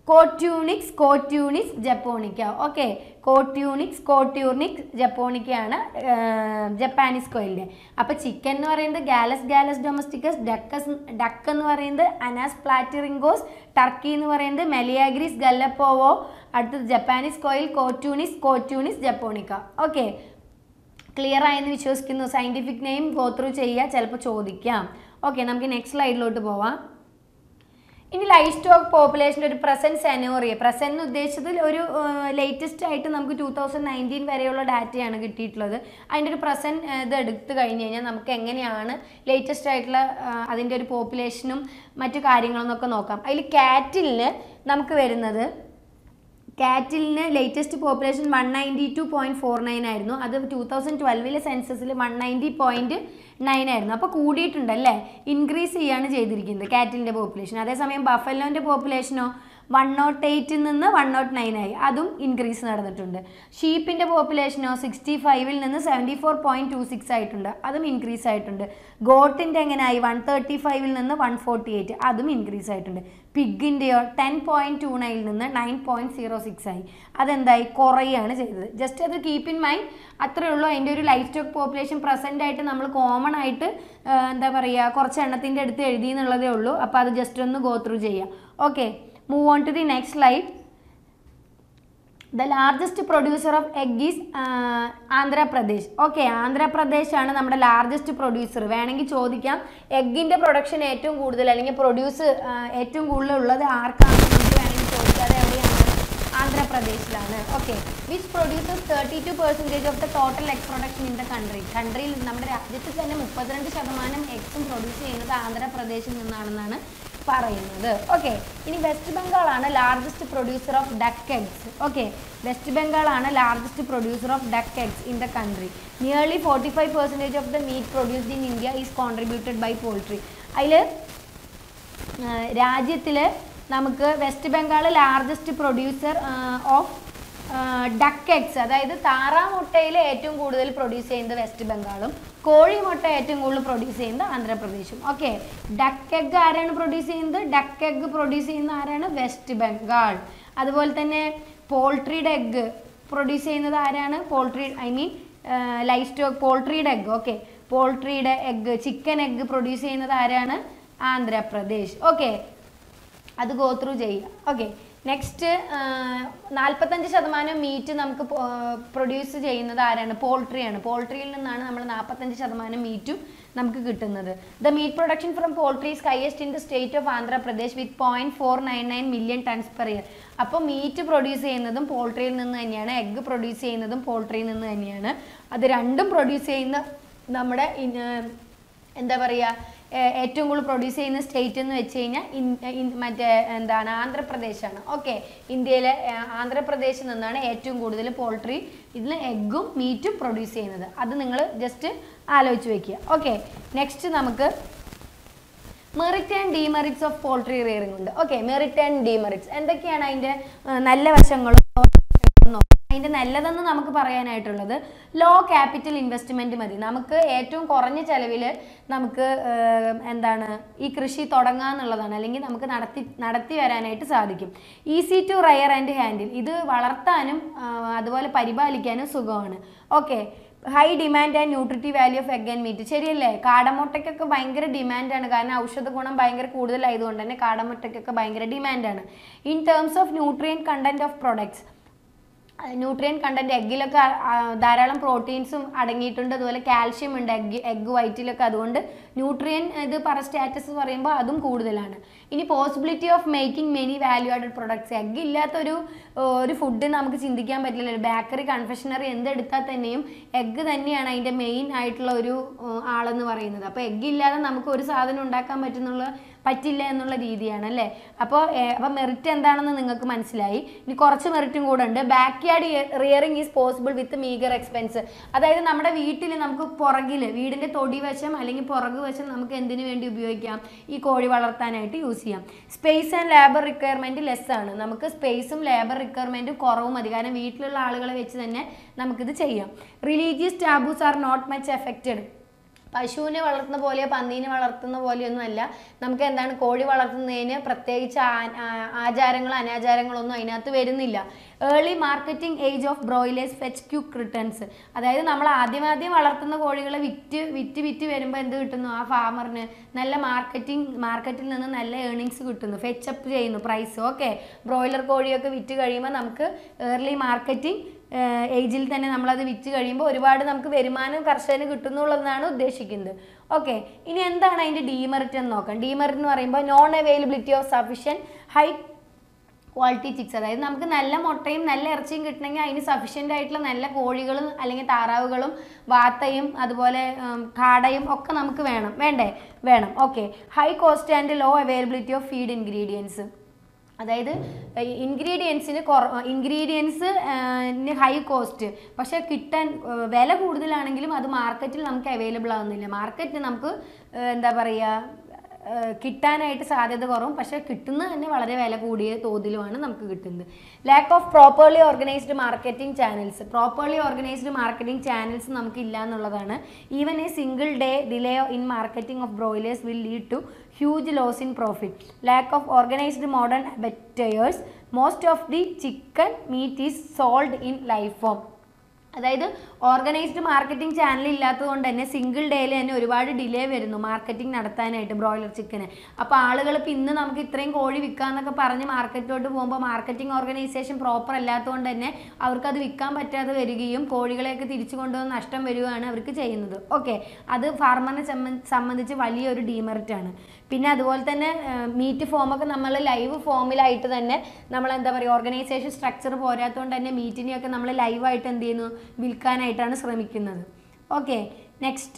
[SPEAKER 1] coturnix coturnix japonica okay coturnix coturnix ജപ്പോണിക്കയാണ് ജപ്പാനീസ് കോയിലിൻ്റെ അപ്പോൾ ചിക്കൻ എന്ന് പറയുന്നത് gallus gallus domesticus ducks duck എന്ന് പറയുന്നത് അനാസ് പ്ലാറ്റിറിങ്കോസ് ടർക്കി എന്ന് പറയുന്നത് മെലിയാഗ്രീസ് ഗല്ലപ്പോവോ അടുത്തത് Japanese quail coturnix coturnix japonica okay clear ആയെന്ന് വിശ്വസിക്കുന്നു സയൻറ്റിഫിക് നെയിം ഗോ ത്രൂ ചെയ്യുക ചിലപ്പോൾ ചോദിക്കാം ഓക്കെ നമുക്ക് നെക്സ്റ്റ് സ്ലൈഡിലോട്ട് പോവാം ഇനി ലൈഫ് സ്റ്റോക്ക് പോപ്പുലേഷൻ്റെ ഒരു പ്രസൻറ്റ് സെനോറിയ പ്രസൻറ്റ് ഉദ്ദേശിച്ചത് ഒരു ലേറ്റസ്റ്റ് ആയിട്ട് നമുക്ക് ടൂ തൗസൻഡ് നയൻറ്റീൻ വരെയുള്ള ഡാറ്റയാണ് കിട്ടിയിട്ടുള്ളത് അതിൻ്റെ ഒരു പ്രസൻറ്റ് ഇത് എടുത്തു കഴിഞ്ഞ് കഴിഞ്ഞാൽ നമുക്ക് എങ്ങനെയാണ് ലേറ്റസ്റ്റ് ആയിട്ടുള്ള ആ, അതിൻ്റെ ഒരു പോപ്പുലേഷനും മറ്റു കാര്യങ്ങളെന്നൊക്കെ നോക്കാം അതിൽ കാറ്റിലിന് നമുക്ക് വരുന്നത് കാറ്റിലിന് latest population one ninety two point four nine ആയിരുന്നു അത് ടൂ തൗസൻഡ് ട്വൽവിലെ സെൻസസിൽ വൺ നയൻറ്റി പോയിൻറ്റ് നയൻ ആയിരുന്നു അപ്പോൾ കൂടിയിട്ടുണ്ട് അല്ലേ ഇൻക്രീസ് ചെയ്യാണ് ചെയ്തിരിക്കുന്നത് കാറ്റിലിൻ്റെ പോപ്പുലേഷൻ അതേസമയം ബഫലോൻ്റെ പോപ്പുലേഷനോ വൺ നോട്ട് എയ്റ്റിൽ നിന്ന് വൺ നോട്ട് നയൻ ആയി അതും ഇൻക്രീസ് നടന്നിട്ടുണ്ട് ഷീപ്പിൻ്റെ പോപ്പുലേഷനോ സിക്സ്റ്റി ഫൈവിൽ നിന്ന് seventy four point two six ആയിട്ടുണ്ട് അതും ഇൻക്രീസ് ആയിട്ടുണ്ട് ഗോട്ടിൻ്റെ എങ്ങനെയായി വൺ തേർട്ടി ഫൈവിൽ നിന്ന് വൺ ഫോർട്ടി എയ്റ്റ് അതും ഇൻക്രീസ് ആയിട്ടുണ്ട് പിഗിൻ്റെയോ ടെൻ പോയിൻറ്റ് ടു നൈനിൽ നിന്ന് നയൻ പോയിൻറ്റ് സീറോ സിക്സ് ആയി അതെന്തായി കുറയുകയാണ് ചെയ്തത് ജസ്റ്റ് അത് കീപ്പ് ഇൻ മൈൻഡ് അത്രയേ ഉള്ളൂ അതിൻ്റെ ഒരു ലൈഫ് സ്റ്റോക്ക് പോപ്പുലേഷൻ പ്രസൻ്റ് ആയിട്ട് നമ്മൾ കോമൺ ആയിട്ട് ആ, എന്താ പറയുക കുറച്ച് എണ്ണത്തിൻ്റെ അടുത്ത് എഴുതി എന്നുള്ളതേ ഉള്ളൂ അപ്പോൾ അത് ജസ്റ്റ് ഒന്ന് ഗോ ത്രൂ ചെയ്യാം okay move on to the next slide the largest producer of egg is Andhra Pradesh okay Andhra Pradesh ആണ് നമ്മുടെ ലാർജസ്റ്റ് പ്രൊഡ്യൂസർ വേണമെങ്കിൽ ചോദിക്കാം എഗ്ഗിൻ്റെ പ്രൊഡക്ഷൻ ഏറ്റവും കൂടുതൽ അല്ലെങ്കിൽ പ്രൊഡ്യൂസ് ഏറ്റവും കൂടുതൽ ഉള്ളത് ആർക്കാണെന്ന് നമുക്ക് വേണമെങ്കിൽ ചോദിക്കാം അത് എവിടെയാണ് ആന്ധ്രാപ്രദേശിലാണ് okay which producers thirty two percentage of the total egg production in the country കൺട്രിയിൽ നമ്മുടെ രാജ്യത്ത് തന്നെ മുപ്പത്തിരണ്ട് ശതമാനം എഗ്സും പ്രൊഡ്യൂസ് ചെയ്യുന്നത് ആന്ധ്രാപ്രദേശിൽ നിന്നാണെന്നാണ് പറയുന്നത് ഓക്കെ ഇനി വെസ്റ്റ് ബംഗാളാണ് largest producer of duck eggs okay west ബംഗാളാണ് largest producer of duck eggs in the country nearly forty five percentage of the meat produced in India is contributed by poultry അതിൽ രാജ്യത്തിൽ നമുക്ക് west Bengal largest producer of duck eggs അതായത് താറാമുട്ടയിൽ ഏറ്റവും കൂടുതൽ produce ചെയ്യുന്നത് west ബംഗാളും കോഴിമുട്ട ഏറ്റവും കൂടുതൽ പ്രൊഡ്യൂസ് ചെയ്യുന്നത് ആന്ധ്രാപ്രദേശും ഓക്കെ ഡക്ക് എഗ് ആരാണ് പ്രൊഡ്യൂസ് ചെയ്യുന്നത് ഡക്ക് എഗ് പ്രൊഡ്യൂസ് ചെയ്യുന്ന ആരാണ് വെസ്റ്റ് ബംഗാൾ അതുപോലെ തന്നെ പോൾട്രിയുടെ എഗ്ഗ് പ്രൊഡ്യൂസ് ചെയ്യുന്നത് ആരാണ് poultry I mean livestock പോൾട്രിയുടെ എഗ്ഗ് ഓക്കെ പോൾട്രിയുടെ എഗ്ഗ് ചിക്കൻ എഗ്ഗ് പ്രൊഡ്യൂസ് ചെയ്യുന്നത് ആരാണ് ആന്ധ്രാപ്രദേശ് ഓക്കെ അത് ഗോ ത്രൂ ചെയ്യുക ഓക്കെ നെക്സ്റ്റ് നാൽപ്പത്തഞ്ച് ശതമാനം മീറ്റ് നമുക്ക് പ്രൊഡ്യൂസ് ചെയ്യുന്നത് ആരാണ് പോൾട്രിയാണ് പോൾട്രിയിൽ നിന്നാണ് നമ്മൾ നാൽപ്പത്തഞ്ച് ശതമാനം മീറ്റും നമുക്ക് കിട്ടുന്നത് the meat production from poultry is highest in the state of Andhra Pradesh with point four nine nine million tons per year അപ്പോൾ മീറ്റ് പ്രൊഡ്യൂസ് ചെയ്യുന്നതും പോൾട്രിയിൽ നിന്ന് തന്നെയാണ് എഗ്ഗ് പ്രൊഡ്യൂസ് ചെയ്യുന്നതും പോൾട്രിയിൽ നിന്ന് തന്നെയാണ് അത് രണ്ടും പ്രൊഡ്യൂസ് ചെയ്യുന്ന നമ്മുടെ ഇൻ- എന്താ പറയുക ഏ- ഏറ്റവും കൂടുതൽ പ്രൊഡ്യൂസ് ചെയ്യുന്ന സ്റ്റേറ്റ് എന്ന് വെച്ച് കഴിഞ്ഞാൽ ഇൻ- ഇൻ- മറ്റേ എന്താണ് ആന്ധ്രാപ്രദേശാണ് ഓക്കെ ഇന്ത്യയിലെ ഏ, ആന്ധ്രാപ്രദേശിൽ നിന്നാണ് ഏറ്റവും കൂടുതൽ പോൾട്രി ഇതിൽ എഗ്ഗും മീറ്റും പ്രൊഡ്യൂസ് ചെയ്യുന്നത് അത് നിങ്ങൾ ജസ്റ്റ് ആലോചിച്ച് വെക്കുക ഓക്കെ നെക്സ്റ്റ് നമുക്ക് merit and demerits of poultry rearing ഉണ്ട് ഓക്കെ മെറിറ്റ് ആൻഡ് ഡിമെറിറ്റ്സ് എന്തൊക്കെയാണ് അതിൻ്റെ ഏഹ്, നല്ല വശങ്ങളും എന്നോ അതിൻ്റെ നല്ലതെന്ന് നമുക്ക് പറയാനായിട്ടുള്ളത് ലോ ക്യാപിറ്റൽ ഇൻവെസ്റ്റ്മെൻറ്റ് മതി നമുക്ക് ഏറ്റവും കുറഞ്ഞ ചിലവിൽ നമുക്ക് ഏഹ്, എന്താണ് ഈ കൃഷി തുടങ്ങാന്നുള്ളതാണ് അല്ലെങ്കിൽ നമുക്ക് നടത്തി നടത്തി വരാനായിട്ട് സാധിക്കും easy to rear and handle ഇത് വളർത്താനും ആഹ്, അതുപോലെ പരിപാലിക്കാനും സുഖമാണ് okay high demand and nutritive value of egg and meat ശരിയല്ലേ കാടമുട്ടയ്ക്കൊക്കെ ഭയങ്കര ഡിമാൻഡാണ് കാരണം ഔഷധ ഗുണം ഭയങ്കര കൂടുതലായതുകൊണ്ട് തന്നെ കാടമുട്ടയ്ക്കൊക്കെ ഭയങ്കര ഡിമാൻഡാണ് in terms of nutrient content of products nutrient content എഗ്ഗിലൊക്കെ ആ, ധാരാളം പ്രോട്ടീൻസും അടങ്ങിയിട്ടുണ്ട് അതുപോലെ കാൽഷ്യം ഉണ്ട് എഗ് എഗ് വൈറ്റിലൊക്കെ അതുകൊണ്ട് ന്യൂട്രിയൻ ഇത് പറ സ്റ്റാറ്റസ് പറയുമ്പോൾ അതും കൂടുതലാണ് ഇനി possibility of making many value added products egg ഇല്ലാത്തൊരു ഏർ, ഒരു ഫുഡ് നമുക്ക് ചിന്തിക്കാൻ പറ്റില്ല ബേക്കറി കൺഫെഷനറി എന്തെടുത്താൽ തന്നെയും എഗ്ഗ് തന്നെയാണ് അതിൻ്റെ മെയിൻ ആയിട്ടുള്ള ഒരു ഏർ, ആളെന്ന് പറയുന്നത് അപ്പോൾ എഗ്ഗ് ഇല്ലാതെ നമുക്ക് ഒരു സാധനം ഉണ്ടാക്കാൻ പറ്റുന്നുള്ള പറ്റില്ല എന്നുള്ള രീതിയാണ് അല്ലേ അപ്പോൾ അപ്പോൾ മെറിറ്റ് എന്താണെന്ന് നിങ്ങൾക്ക് മനസ്സിലായി ഇനി കുറച്ച് മെറിറ്റും കൂടെ ഉണ്ട് backyard rearing is possible with meagre expense അതായത് നമ്മുടെ വീട്ടിൽ നമുക്ക് പുറകിൽ വീടിൻ്റെ തൊടി വശം അല്ലെങ്കിൽ പുറകു വശം നമുക്ക് എന്തിനു വേണ്ടി ഉപയോഗിക്കാം ഈ കോഴി വളർത്താനായിട്ട് യൂസ് ചെയ്യാം space and labour requirement less ആണ് നമുക്ക് സ്പേസും ലേബർ റിക്വയർമെൻറ്റും കുറവും മതി കാരണം വീട്ടിലുള്ള ആളുകളെ വെച്ച് തന്നെ നമുക്കിത് ചെയ്യാം religious taboos are not much affected പശുവിനെ വളർത്തുന്ന പോലെയോ പന്നീനെ വളർത്തുന്ന പോലെയൊന്നും അല്ല നമുക്ക് എന്താണ് കോഴി വളർത്തുന്നതിന് പ്രത്യേകിച്ച് ആ- ആ- ആചാരങ്ങളോ അനാചാരങ്ങളൊന്നും അതിനകത്ത് വരുന്നില്ല early marketing age of broilers fetch quick returns അതായത് നമ്മൾ ആദ്യം ആദ്യം വളർത്തുന്ന കോഴികളെ വിറ്റ് വിറ്റ് വിറ്റ് വരുമ്പോൾ എന്ത് കിട്ടുന്നു ആ ഫാമറിന് നല്ല മാർക്കറ്റിംഗ് മാർക്കറ്റിൽ നിന്ന് നല്ല ഏർണിങ്സ് കിട്ടുന്നു ഫെച്ചപ്പ് ചെയ്യുന്നു പ്രൈസ് ഓക്കെ ബ്രോയിലർ കോഴിയൊക്കെ വിറ്റ് കഴിയുമ്പോൾ നമുക്ക് ഏർലി മാർക്കറ്റിംഗ് ഏജിൽ തന്നെ നമ്മളത് വിറ്റ് കഴിയുമ്പോൾ ഒരുപാട് നമുക്ക് വരുമാനം കർഷകന് കിട്ടുന്നുള്ളതാണ് ഉദ്ദേശിക്കുന്നത് ഓക്കെ ഇനി എന്താണ് അതിൻ്റെ ഡീമെറിറ്റ് എന്ന് നോക്കാം ഡീമെറിറ്റ് എന്ന് പറയുമ്പോൾ non availability of sufficient high quality chicks അതായത് നമുക്ക് നല്ല മുട്ടയും നല്ല ഇറച്ചിയും കിട്ടണമെങ്കിൽ അതിന് സഫീഷ്യൻ്റ് ആയിട്ടുള്ള നല്ല കോഴികളും അല്ലെങ്കിൽ താറാവുകളും വാത്തയും അതുപോലെ ഉം, കാടയും ഒക്കെ നമുക്ക് വേണം വേണ്ടേ വേണം okay high cost and low availability of feed ingredients അതായത് ഇൻഗ്രീഡിയൻസിന് കുറ ഇൻഗ്രീഡിയൻസ് ഹൈ കോസ്റ്റ് പക്ഷേ കിട്ടാൻ ഏഹ്, വില കൂടുതലാണെങ്കിലും അത് മാർക്കറ്റിൽ നമുക്ക് അവൈലബിൾ ആവുന്നില്ല മാർക്കറ്റിൽ നമുക്ക് ഏഹ്, എന്താ പറയുക ഏഹ് കിട്ടാനായിട്ട് സാധ്യത കുറവും പക്ഷേ കിട്ടുന്നത് തന്നെ വളരെ വില കൂടിയ തോതിലുമാണ് നമുക്ക് കിട്ടുന്നത് lack of properly organised marketing channels properly organised marketing channels നമുക്ക് ഇല്ല എന്നുള്ളതാണ് even a single day delay in marketing of broilers will lead to huge loss in profit lack of organised modern butchers most of the chicken meat is sold in live form അതായത് organised marketing channel ഇല്ലാത്തത് കൊണ്ട് തന്നെ single ഡേയിൽ തന്നെ ഒരുപാട് delay വരുന്നു marketing നടത്താനായിട്ട് broiler ചിക്കന് അപ്പോൾ ആളുകൾ ഇപ്പം ഇന്ന് നമുക്ക് ഇത്രയും കോഴി വിൽക്കാന്നൊക്കെ പറഞ്ഞ് മാർക്കറ്റിലോട്ട് പോകുമ്പോൾ മാർക്കറ്റിംഗ് ഓർഗനൈസേഷൻ പ്രോപ്പർ അല്ലാത്തതുകൊണ്ട് തന്നെ അവർക്ക് അത് വിൽക്കാൻ പറ്റാതെ വരികയും കോഴികളെയൊക്കെ തിരിച്ചു കൊണ്ടുവന്ന് നഷ്ടം വരികയാണ് അവർക്ക് ചെയ്യുന്നത് ഓക്കെ അത് ഫാർമറിനെ സംബ- സംബന്ധിച്ച് വലിയൊരു ഡീമെറിറ്റ് ആണ് പിന്നെ അതുപോലെ തന്നെ മീറ്റ് ഫോമൊക്കെ നമ്മൾ ലൈവ് ഫോമിലായിട്ട് തന്നെ നമ്മൾ എന്താ പറയുക ഓർഗനൈസേഷൻ സ്ട്രക്ചർ പോരാത്തതുകൊണ്ട് തന്നെ മീറ്റിനെയൊക്കെ നമ്മൾ ലൈവായിട്ട് എന്ത് ചെയ്യുന്നു വിൽക്കാനായിട്ടാണ് ശ്രമിക്കുന്നത് okay next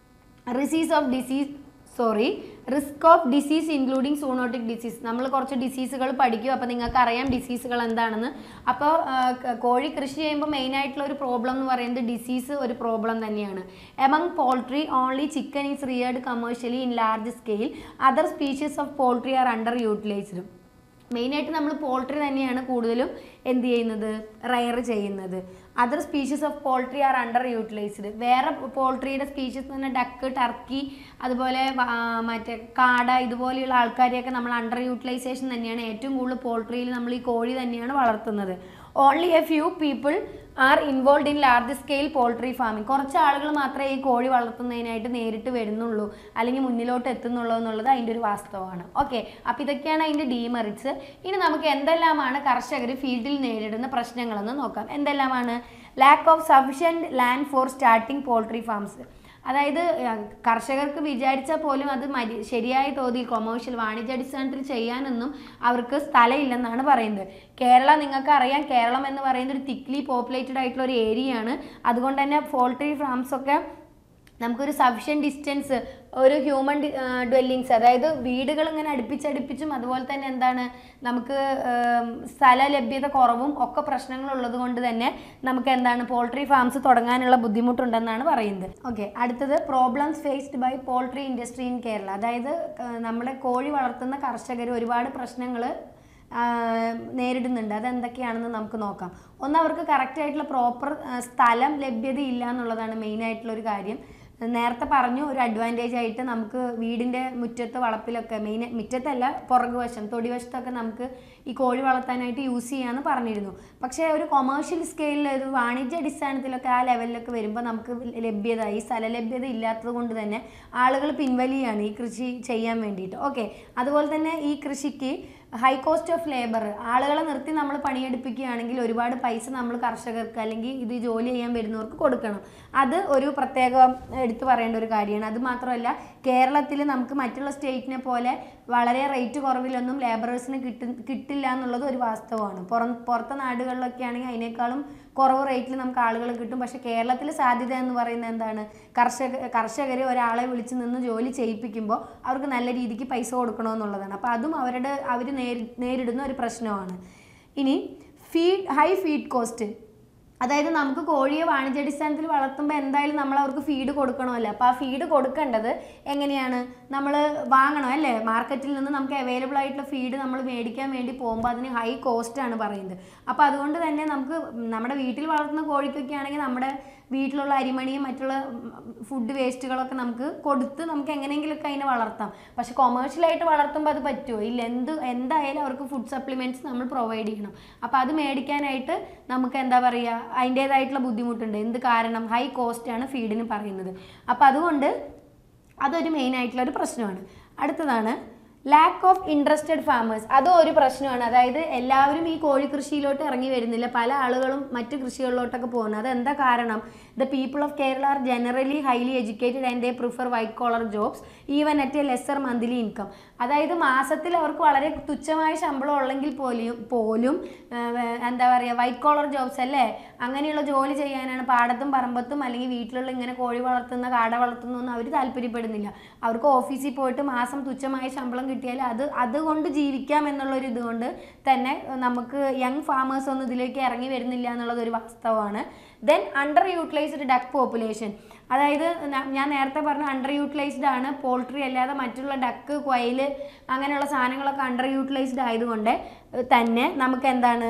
[SPEAKER 1] rises of disease sorry risk of disease including zoonotic disease നമ്മൾ കുറച്ച് ഡിസീസുകൾ പഠിക്കും അപ്പോൾ നിങ്ങൾക്ക് അറിയാം ഡിസീസുകൾ എന്താണെന്ന് അപ്പോൾ കോഴി കൃഷി ചെയ്യുമ്പോൾ മെയിൻ ആയിട്ടുള്ള ഒരു പ്രോബ്ലം എന്ന് പറയുന്നത് ഡിസീസ് ഒരു പ്രോബ്ലം തന്നെയാണ് among poultry only chicken is reared commercially in large scale other species of poultry are underutilised മെയിനായിട്ട് നമ്മൾ പോൾട്രി തന്നെയാണ് കൂടുതലും എന്ത് ചെയ്യുന്നത് റയർ ചെയ്യുന്നത് other species of poultry are underutilised വേറെ പോൾട്രിയുടെ സ്പീഷീസ് തന്നെ ഡക്ക് ടർക്കി അതുപോലെ വ- ആ, മറ്റേ കാട ഇതുപോലെയുള്ള ആൾക്കാരെയൊക്കെ നമ്മൾ അണ്ടർ യൂട്ടിലൈസേഷൻ തന്നെയാണ് ഏറ്റവും കൂടുതൽ പോൾട്രിയിൽ നമ്മൾ ഈ കോഴി തന്നെയാണ് വളർത്തുന്നത് only a few people are involve in large scale poultry farming കുറച്ച് ആളുകൾ മാത്രമേ ഈ കോഴി വളർത്തുന്നതിനായിട്ട് നേരിട്ട് വരുന്നുള്ളൂ അല്ലെങ്കിൽ മുന്നിലോട്ട് എത്തുന്നുള്ളൂ എന്നുള്ളത് അതിൻ്റെ ഒരു വാസ്തവമാണ് ഓക്കെ അപ്പോൾ ഇതൊക്കെയാണ് അതിൻ്റെ ഡീമെറിറ്റ്സ് ഇനി നമുക്ക് എന്തെല്ലാമാണ് കർഷകർ ഫീൽഡിൽ നേരിടുന്ന പ്രശ്നങ്ങളെന്ന് നോക്കാം എന്തെല്ലാമാണ് lack of sufficient land for starting poultry farms അതായത് അഹ് കർഷകർക്ക് വിചാരിച്ചാൽ പോലും അത് മരി ശരിയായ തോതിൽ കൊമേഴ്ഷ്യൽ വാണിജ്യാടിസ്ഥാനത്തിൽ ചെയ്യാനൊന്നും അവർക്ക് സ്ഥലമില്ലെന്നാണ് പറയുന്നത് കേരളം നിങ്ങൾക്ക് അറിയാം കേരളം എന്ന് പറയുന്നത് ഒരു തിക്ലി പോപ്പുലേറ്റഡ് ആയിട്ടുള്ള ഒരു ഏരിയയാണ് അതുകൊണ്ട് തന്നെ പോൾട്രി ഫാംസ് ഒക്കെ നമുക്കൊരു സഫിഷ്യൻ ഡിസ്റ്റൻസ് ഒരു ഹ്യൂമൻ ഡ്വെല്ലിങ്സ് അതായത് വീടുകൾ ഇങ്ങനെ അടുപ്പിച്ചടുപ്പിച്ചും അതുപോലെ തന്നെ എന്താണ് നമുക്ക് ഉം, സ്ഥല ലഭ്യത കുറവും ഒക്കെ പ്രശ്നങ്ങളുള്ളത് കൊണ്ട് തന്നെ നമുക്ക് എന്താണ് പോൾട്രി ഫാംസ് തുടങ്ങാനുള്ള ബുദ്ധിമുട്ടുണ്ടെന്നാണ് പറയുന്നത് ഓക്കെ അടുത്തത് problems faced by poultry industry in Kerala അതായത് ഏർ, നമ്മുടെ കോഴി വളർത്തുന്ന കർഷകർ ഒരുപാട് പ്രശ്നങ്ങൾ നേരിടുന്നുണ്ട് അതെന്തൊക്കെയാണെന്ന് നമുക്ക് നോക്കാം ഒന്ന് അവർക്ക് കറക്റ്റ് ആയിട്ടുള്ള പ്രോപ്പർ സ്ഥലം ലഭ്യതയില്ല എന്നുള്ളതാണ് മെയിൻ ആയിട്ടുള്ള ഒരു കാര്യം നേരത്തെ പറഞ്ഞു ഒരു അഡ്വാൻറ്റേജ് ആയിട്ട് നമുക്ക് വീടിൻ്റെ മുറ്റത്ത് വളപ്പിലൊക്കെ മെയിൻ മുറ്റത്തല്ല പുറകു വശം തൊടിവശത്തൊക്കെ നമുക്ക് ഈ കോഴി വളർത്താനായിട്ട് യൂസ് ചെയ്യാമെന്ന് പറഞ്ഞിരുന്നു പക്ഷേ ഒരു കൊമേഴ്ഷ്യൽ സ്കെയിലിൽ ഒരു വാണിജ്യ അടിസ്ഥാനത്തിലൊക്കെ ആ ലെവലിലൊക്കെ വരുമ്പോൾ നമുക്ക് ലഭ്യത ഈ സ്ഥല ലഭ്യത ഇല്ലാത്തത് കൊണ്ട് തന്നെ ആളുകൾ പിൻവലിയാണ് ഈ കൃഷി ചെയ്യാൻ വേണ്ടിയിട്ട് ഓക്കെ അതുപോലെ തന്നെ ഈ കൃഷിക്ക് ഹൈ കോസ്റ്റ് ഓഫ് ലേബർ ആളുകളെ നിർത്തി നമ്മൾ പണിയെടുപ്പിക്കുകയാണെങ്കിൽ ഒരുപാട് പൈസ നമ്മൾ കർഷകർക്ക് അല്ലെങ്കിൽ ഇത് ജോലി ചെയ്യാൻ വരുന്നവർക്ക് കൊടുക്കണം അത് ഒരു പ്രത്യേകം എടുത്തു പറയേണ്ട ഒരു കാര്യമാണ് അത് മാത്രമല്ല കേരളത്തിൽ നമുക്ക് മറ്റുള്ള സ്റ്റേറ്റിനെ പോലെ വളരെ റേറ്റ് കുറവിലൊന്നും ലേബറേഴ്സിന് കിട്ടു കിട്ടില്ല എന്നുള്ളത് ഒരു വാസ്തവമാണ് പുറം പുറത്തെ നാടുകളിലൊക്കെ ആണെങ്കിൽ അതിനേക്കാളും കുറവ് റേറ്റിൽ നമുക്ക് ആളുകൾ കിട്ടും പക്ഷേ കേരളത്തിൽ സാധ്യത എന്ന് പറയുന്നത് എന്താണ് കർഷക കർഷകർ ഒരാളെ വിളിച്ച് നിന്ന് ജോലി ചെയ്യിപ്പിക്കുമ്പോൾ അവർക്ക് നല്ല രീതിക്ക് പൈസ കൊടുക്കണമെന്നുള്ളതാണ് അപ്പോൾ അതും അവരുടെ അവർ നേരി നേരിടുന്ന ഒരു പ്രശ്നമാണ് ഇനി ഫീഡ് ഹൈ ഫീഡ് കോസ്റ്റ് അതായത് നമുക്ക് കോഴിയെ വാണിജ്യാടിസ്ഥാനത്തിൽ വളർത്തുമ്പോൾ എന്തായാലും നമ്മൾ അവർക്ക് ഫീഡ് കൊടുക്കണമല്ലോ അപ്പോൾ ആ ഫീഡ് കൊടുക്കേണ്ടത് എങ്ങനെയാണ് നമ്മൾ വാങ്ങണം അല്ലേ മാർക്കറ്റിൽ നിന്ന് നമുക്ക് അവൈലബിൾ ആയിട്ടുള്ള ഫീഡ് നമ്മൾ മേടിക്കാൻ വേണ്ടി പോകുമ്പോൾ അതിന് ഹൈ കോസ്റ്റ് ആണ് പറയുന്നത് അപ്പോൾ അതുകൊണ്ട് തന്നെ നമുക്ക് നമ്മുടെ വീട്ടിൽ വളർത്തുന്ന കോഴിക്കൊക്കെ ആണെങ്കിൽ നമ്മുടെ വീട്ടിലുള്ള അരിമണിയും മറ്റുള്ള ഫുഡ് വേസ്റ്റുകളൊക്കെ നമുക്ക് കൊടുത്ത് നമുക്ക് എങ്ങനെയെങ്കിലുമൊക്കെ അതിനെ വളർത്താം പക്ഷെ കൊമേഴ്ഷ്യലായിട്ട് വളർത്തുമ്പോൾ അത് പറ്റുമോ ഇല്ല എന്ത് എന്തായാലും അവർക്ക് ഫുഡ് സപ്ലിമെൻറ്റ്സ് നമ്മൾ പ്രൊവൈഡ് ചെയ്യണം അപ്പോൾ അത് മേടിക്കാനായിട്ട് നമുക്ക് എന്താ പറയുക അതിൻ്റേതായിട്ടുള്ള ബുദ്ധിമുട്ടുണ്ട് എന്ത് കാരണം ഹൈ കോസ്റ്റ് ആണ് ഫീഡിന് പറയുന്നത് അപ്പോൾ അതുകൊണ്ട് അതൊരു മെയിൻ ആയിട്ടുള്ള ഒരു പ്രശ്നമാണ് അടുത്തതാണ് ലാക്ക് ഓഫ് ഇൻട്രസ്റ്റഡ് ഫാമേഴ്സ് അതും ഒരു പ്രശ്നമാണ് അതായത് എല്ലാവരും ഈ കോഴി കൃഷിയിലോട്ട് ഇറങ്ങി വരുന്നില്ല പല ആളുകളും മറ്റു കൃഷികളിലോട്ടൊക്കെ പോകുന്നത് അതെന്താ കാരണം the people of Kerala are generally highly educated and they prefer white collar jobs even at a lesser monthly income അതായത് മാസത്തിൽ അവർക്ക് വളരെ തുച്ഛമായ ശമ്പളം ഉള്ളെങ്കിൽ പോലും പോലും ആ, വേ- എന്താ പറയുക വൈറ്റ് കോളർ ജോബ്സ് അല്ലേ അങ്ങനെയുള്ള ജോലി ചെയ്യാനാണ് പാടത്തും പറമ്പത്തും അല്ലെങ്കിൽ വീട്ടിലുള്ള ഇങ്ങനെ കോഴി വളർത്തുന്ന കാട വളർത്തുന്ന ഒന്നും അവർ താല്പര്യപ്പെടുന്നില്ല അവർക്ക് ഓഫീസിൽ പോയിട്ട് മാസം തുച്ഛമായ ശമ്പളം കിട്ടിയാൽ അത് അതുകൊണ്ട് ജീവിക്കാം എന്നുള്ളൊരു ഇതുകൊണ്ട് തന്നെ നമുക്ക് യങ് ഫാമേഴ്സ് ഒന്നും ഇതിലേക്ക് ഇറങ്ങി വരുന്നില്ല എന്നുള്ളത് ഒരു വാസ്തവമാണ് then underutilised duck population അതായത് ന- ഞാൻ നേരത്തെ പറഞ്ഞ അണ്ടർ യൂട്ടിലൈസ്ഡ് ആണ് പോൾട്രി അല്ലാതെ മറ്റുള്ള ഡക്ക് കൊയൽ അങ്ങനെയുള്ള സാധനങ്ങളൊക്കെ അണ്ടർ യൂട്ടിലൈസ്ഡ് ആയതുകൊണ്ട് തന്നെ നമുക്ക് എന്താണ്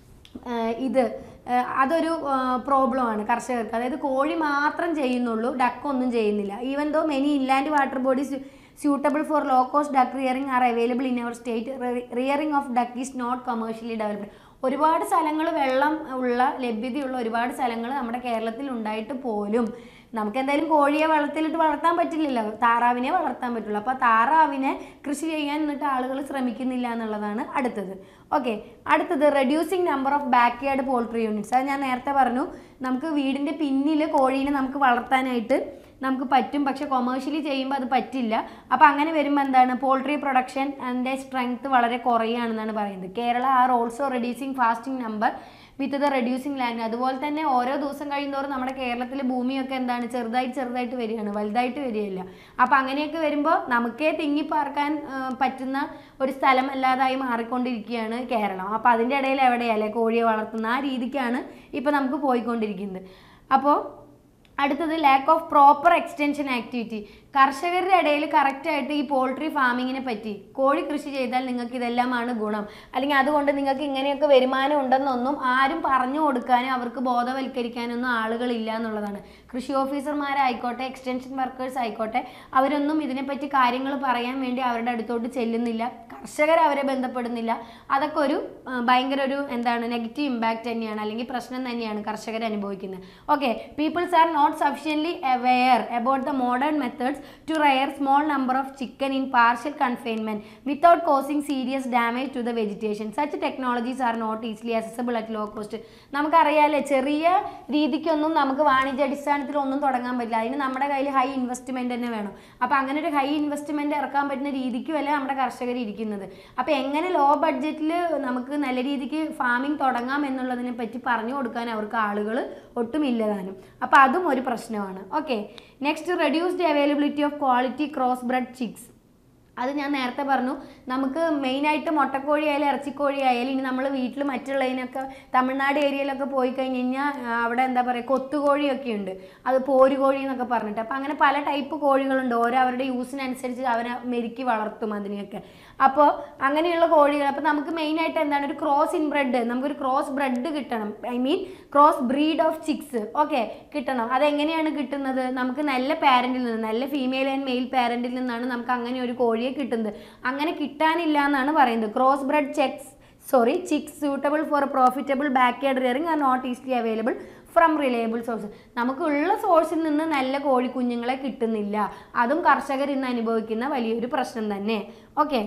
[SPEAKER 1] ആഹ് ഇത് ആഹ് അതൊരു പ്രോബ്ലമാണ് കർഷകർക്ക് അതായത് കോഴി മാത്രം ചെയ്യുന്നുള്ളൂ ഡക്ക് ഒന്നും ചെയ്യുന്നില്ല even though many inland water bodies suitable for low cost duck rearing are available in our state rearing of duck is not commercially developed ഒരുപാട് സ്ഥലങ്ങൾ വെള്ളം ഉള്ള ലഭ്യതയുള്ള ഒരുപാട് സ്ഥലങ്ങൾ നമ്മുടെ കേരളത്തിൽ ഉണ്ടായിട്ട് പോലും നമുക്ക് എന്തായാലും കോഴിയെ വളർത്തിലിട്ട് വളർത്താൻ പറ്റില്ലല്ലോ താറാവിനെ വളർത്താൻ പറ്റുള്ളൂ അപ്പോൾ താറാവിനെ കൃഷി ചെയ്യാൻ എന്നിട്ട് ആളുകൾ ശ്രമിക്കുന്നില്ല എന്നുള്ളതാണ് അടുത്തത് ഓക്കെ അടുത്തത് reducing number of backyard poultry units അത് ഞാൻ നേരത്തെ പറഞ്ഞു നമുക്ക് വീടിൻ്റെ പിന്നിൽ കോഴീനെ നമുക്ക് വളർത്താനായിട്ട് നമുക്ക് പറ്റും പക്ഷെ കൊമേഴ്ഷ്യലി ചെയ്യുമ്പോൾ അത് പറ്റില്ല അപ്പോൾ അങ്ങനെ വരുമ്പോൾ എന്താണ് പോൾട്രി പ്രൊഡക്ഷൻ അതിൻ്റെ സ്ട്രെങ്ത് വളരെ കുറയുകയാണെന്നാണ് പറയുന്നത് Kerala are also reducing fasting number with the reducing land അതുപോലെ തന്നെ ഓരോ ദിവസം കഴിയുന്തോറും നമ്മുടെ കേരളത്തിലെ ഭൂമിയൊക്കെ എന്താണ് ചെറുതായിട്ട് ചെറുതായിട്ട് വരികയാണ് വലുതായിട്ട് വരികയില്ല അപ്പോൾ അങ്ങനെയൊക്കെ വരുമ്പോൾ നമുക്കേ തിങ്ങിപ്പാർക്കാൻ ആ, പറ്റുന്ന ഒരു സ്ഥലം അല്ലാതായി മാറിക്കൊണ്ടിരിക്കുകയാണ് കേരളം അപ്പോൾ അതിൻ്റെ ഇടയിൽ എവിടെയല്ലേ കോഴിയെ വളർത്തുന്ന ആ രീതിക്കാണ് ഇപ്പോൾ നമുക്ക് പോയിക്കൊണ്ടിരിക്കുന്നത് അപ്പോൾ അടുത്തത് lack of proper extension activity കർഷകരുടെ ഇടയിൽ കറക്റ്റായിട്ട് ഈ പോൾട്രി ഫാമിങ്ങിനെ പറ്റി കോഴി കൃഷി ചെയ്താൽ നിങ്ങൾക്ക് ഇതെല്ലാമാണ് ഗുണം അല്ലെങ്കിൽ അതുകൊണ്ട് നിങ്ങൾക്ക് ഇങ്ങനെയൊക്കെ വരുമാനം ഉണ്ടെന്നൊന്നും ആരും പറഞ്ഞു കൊടുക്കാനും അവർക്ക് ബോധവൽക്കരിക്കാനൊന്നും ആളുകളില്ല എന്നുള്ളതാണ് കൃഷി ഓഫീസർമാരായിക്കോട്ടെ എക്സ്റ്റൻഷൻ വർക്കേഴ്സ് ആയിക്കോട്ടെ അവരൊന്നും ഇതിനെപ്പറ്റി കാര്യങ്ങൾ പറയാൻ വേണ്ടി അവരുടെ അടുത്തോട്ട് ചെല്ലുന്നില്ല കർഷകർ അവരെ ബന്ധപ്പെടുന്നില്ല അതൊക്കെ ഒരു ആ, ഭയങ്കര ഒരു എന്താണ് നെഗറ്റീവ് ഇമ്പാക്റ്റ് തന്നെയാണ് അല്ലെങ്കിൽ പ്രശ്നം തന്നെയാണ് കർഷകർ അനുഭവിക്കുന്നത് okay peoples are not sufficiently aware about the modern methods to rear small number of chicken in partial confinement without causing serious damage to the vegetation such technologies are not easily accessible at low cost നമുക്കറിയാലേ ചെറിയ രീതിക്കൊന്നും നമുക്ക് വാണിജ്യാടിസ്ഥാനത്തിൽ ഒന്നും തുടങ്ങാൻ പറ്റില്ല അതിന് നമ്മുടെ കയ്യിൽ ഹൈ ഇൻവെസ്റ്റ്മെന്റ് തന്നെ വേണം അപ്പോൾ അങ്ങനെ ഒരു ഹൈ ഇൻവെസ്റ്റ്മെന്റ് ഇറക്കാൻ പറ്റുന്ന രീതിക്കുമല്ല നമ്മുടെ കർഷകർ ഇരിക്കുന്നത് അപ്പോൾ എങ്ങനെ ലോ ബഡ്ജറ്റിൽ നമുക്ക് നല്ല രീതിക്ക് ഫാമിംഗ് തുടങ്ങാം എന്നുള്ളതിനെ പറ്റി പറഞ്ഞു കൊടുക്കാൻ അവർക്ക് ആളുകൾ ഒട്ടും ഇല്ലതാനും അപ്പോൾ അതും ഒരു പ്രശ്നമാണ് okay next reduced availability of quality crossbred chicks അത് ഞാൻ നേരത്തെ പറഞ്ഞു നമുക്ക് മെയിനായിട്ട് മുട്ടക്കോഴി ആയാലും ഇറച്ചിക്കോഴി ആയാലും ഇനി നമ്മൾ വീട്ടിൽ മറ്റുള്ളതിനൊക്കെ തമിഴ്നാട് ഏരിയയിലൊക്കെ പോയി കഴിഞ്ഞ് കഴിഞ്ഞാൽ ആ, അവിടെ എന്താ പറയുക കൊത്തുകോഴിയൊക്കെ ഉണ്ട് അത് പോരുകോഴി എന്നൊക്കെ പറഞ്ഞിട്ട് അപ്പോൾ അങ്ങനെ പല ടൈപ്പ് കോഴികളുണ്ട് ഓരോ അവരുടെ യൂസിനനുസരിച്ച് അവരെ മെരുക്കി വളർത്തും അതിനെയൊക്കെ അപ്പോൾ അങ്ങനെയുള്ള കോഴികൾ അപ്പോൾ നമുക്ക് മെയിനായിട്ട് എന്താണ് ഒരു ക്രോസ് ഇൻ ബ്രെഡ് നമുക്കൊരു ക്രോസ് ബ്രെഡ് കിട്ടണം I mean crossbreed of chicks okay കിട്ടണം അതെങ്ങനെയാണ് കിട്ടുന്നത് നമുക്ക് നല്ല പാരൻറ്റിൽ നിന്ന് നല്ല ഫീമെയിൽ ആൻഡ് മെയിൽ പാരൻറ്റിൽ നിന്നാണ് നമുക്ക് അങ്ങനെ ഒരു കോഴിയെ കിട്ടുന്നത് അങ്ങനെ കിട്ടാനില്ല എന്നാണ് പറയുന്നത് crossbred checks sorry chicks suitable for profitable backyard rearing are not easily available from reliable source നമുക്കുള്ള സോഴ്സിൽ നിന്ന് നല്ല കോഴിക്കുഞ്ഞുങ്ങളെ കിട്ടുന്നില്ല അതും കർഷകർ ഇന്ന് അനുഭവിക്കുന്ന വലിയൊരു പ്രശ്നം തന്നെ ഓക്കെ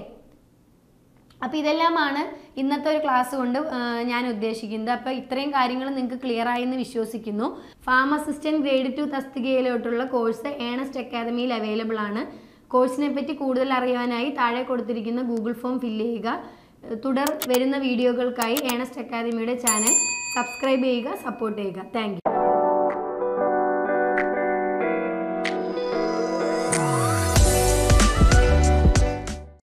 [SPEAKER 1] അപ്പോൾ ഇതെല്ലാമാണ് ഇന്നത്തെ ഒരു ക്ലാസ് കൊണ്ട് ആ, ഞാൻ ഉദ്ദേശിക്കുന്നത് അപ്പോൾ ഇത്രയും കാര്യങ്ങൾ നിങ്ങൾക്ക് ക്ലിയർ ആയി എന്ന് വിശ്വസിക്കുന്നു ഫാം അസിസ്റ്റൻറ്റ് ഗ്രേഡ് ടു തസ്തികയിലോട്ടുള്ള കോഴ്സ് ഏണസ്റ്റ് അക്കാദമിയിൽ അവൈലബിൾ ആണ് കോഴ്സിനെ പറ്റി കൂടുതൽ അറിയാനായി താഴെ കൊടുത്തിരിക്കുന്ന ഗൂഗിൾ ഫോം ഫില്ല് ചെയ്യുക തുടർ വരുന്ന വീഡിയോകൾക്കായി ഏണസ്റ്റ് അക്കാദമിയുടെ ചാനൽ സബ്സ്ക്രൈബ് ചെയ്യുക സപ്പോർട്ട് ചെയ്യുക താങ്ക്